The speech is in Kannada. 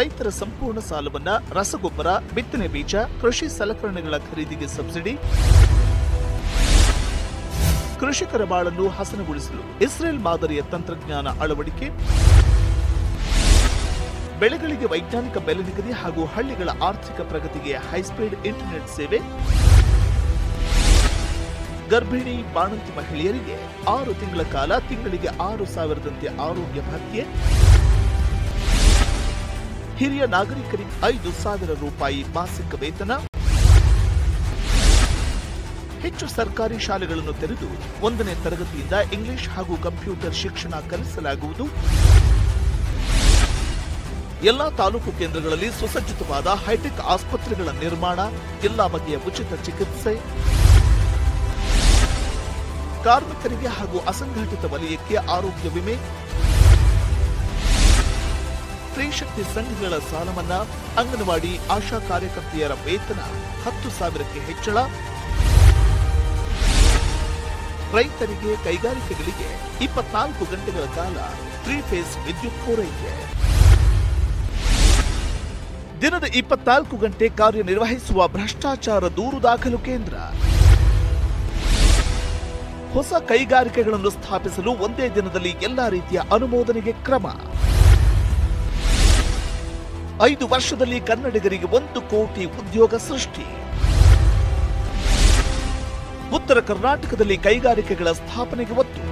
ರೈತರ ಸಂಪೂರ್ಣ ಸಾಲವನ್ನ ರಸಗೊಬ್ಬರ ಬಿತ್ತನೆ ಬೀಜ ಕೃಷಿ ಸಲಕರಣೆಗಳ ಖರೀದಿಗೆ ಸಬ್ಸಿಡಿ ಕೃಷಿಕರ ಬಾಳನ್ನು ಹಸನಗೊಳಿಸಲು ಇಸ್ರೇಲ್ ಮಾದರಿಯ ತಂತ್ರಜ್ಞಾನ ಅಳವಡಿಕೆ ಬೆಳೆಗಳಿಗೆ ವೈಜ್ಞಾನಿಕ ಬೆಲೆ ನಿಗದಿ ಹಾಗೂ ಹಳ್ಳಿಗಳ ಆರ್ಥಿಕ ಪ್ರಗತಿಗೆ ಹೈಸ್ಪೀಡ್ ಇಂಟರ್ನೆಟ್ ಸೇವೆ ಗರ್ಭಿಣಿ ಬಾಣಂತಿ ಮಹಿಳೆಯರಿಗೆ ಆರು ತಿಂಗಳ ಕಾಲ ತಿಂಗಳಿಗೆ ಆರು ಸಾವಿರದಂತೆ ಆರೋಗ್ಯ ಭತ್ಯೆ ಹಿರಿಯ ನಾಗರಿಕರಿಗೆ ಐದು ಸಾವಿರ ರೂಪಾಯಿ ಮಾಸಿಕ ವೇತನ ಹೆಚ್ಚು ಸರ್ಕಾರಿ ಶಾಲೆಗಳನ್ನು ತೆರೆದು ಒಂದನೇ ತರಗತಿಯಿಂದ ಇಂಗ್ಲಿಷ್ ಹಾಗೂ ಕಂಪ್ಯೂಟರ್ ಶಿಕ್ಷಣ ಕಲಿಸಲಾಗುವುದು ಎಲ್ಲಾ ತಾಲೂಕು ಕೇಂದ್ರಗಳಲ್ಲಿ ಸುಸಜ್ಜಿತವಾದ ಹೈಟೆಕ್ ಆಸ್ಪತ್ರೆಗಳ ನಿರ್ಮಾಣ ಎಲ್ಲಾ ಬಗೆಯ ಉಚಿತ ಚಿಕಿತ್ಸೆ ಕಾರ್ಮಿಕರಿಗೆ ಹಾಗೂ ಅಸಂಘಟಿತ ವಲಯಕ್ಕೆ ಆರೋಗ್ಯ ವಿಮೆ ಸ್ತ್ರೀ ಶಕ್ತಿ ಸಂಘಗಳ ಸಾಲ ಮನ್ನಾ ಅಂಗನವಾಡಿ ಆಶಾ ಕಾರ್ಯಕರ್ತೆಯರ ವೇತನ ಹತ್ತು ಸಾವಿರಕ್ಕೆ ಹೆಚ್ಚಳ ರೈತರಿಗೆ ಕೈಗಾರಿಕೆಗಳಿಗೆ ಇಪ್ಪತ್ನಾಲ್ಕು ಗಂಟೆಗಳ ಕಾಲ ತ್ರೀ ಫೇಸ್ ವಿದ್ಯುತ್ ಪೂರೈಕೆ ದಿನದ ಇಪ್ಪತ್ನಾಲ್ಕು ಗಂಟೆ ಕಾರ್ಯನಿರ್ವಹಿಸುವ ಭ್ರಷ್ಟಾಚಾರ ದೂರು ದಾಖಲು ಕೇಂದ್ರ ಹೊಸ ಕೈಗಾರಿಕೆಗಳನ್ನು ಸ್ಥಾಪಿಸಲು ಒಂದೇ ದಿನದಲ್ಲಿ ಎಲ್ಲಾ ರೀತಿಯ ಅನುಮೋದನೆಗೆ ಕ್ರಮ ಐದು ವರ್ಷದಲ್ಲಿ ಕನ್ನಡಿಗರಿಗೆ ಒಂದು ಕೋಟಿ ಉದ್ಯೋಗ ಸೃಷ್ಟಿ ಉತ್ತರ ಕರ್ನಾಟಕದಲ್ಲಿ ಕೈಗಾರಿಕೆಗಳ ಸ್ಥಾಪನೆಗೆ ಒತ್ತು